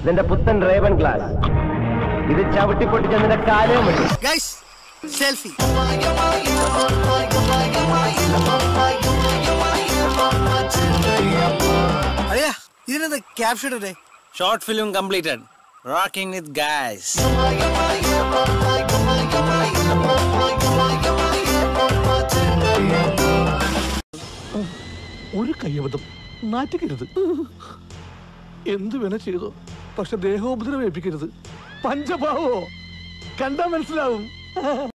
ഇതെന്റെ പുത്തൻ raven glass ഇത് ചവിട്ടിപ്പൊട്ടിച്ച് നിന്റെ കാലവും പറ്റും ഗൈസ് സെൽഫി അയ്യാ ഇതിനെന്താ ക്യാപ്ഷൻ ഇടേ short film completed rocking with guys ഒരു കയ്യബദ്ധം നാറ്റിക്കരുത് എന്തു വേണ ചെയ്തോ പക്ഷെ ദേഹോപദ്രവം ഏൽപ്പിക്കരുത് പഞ്ചഭാവോ കണ്ടാ മനസ്സിലാവും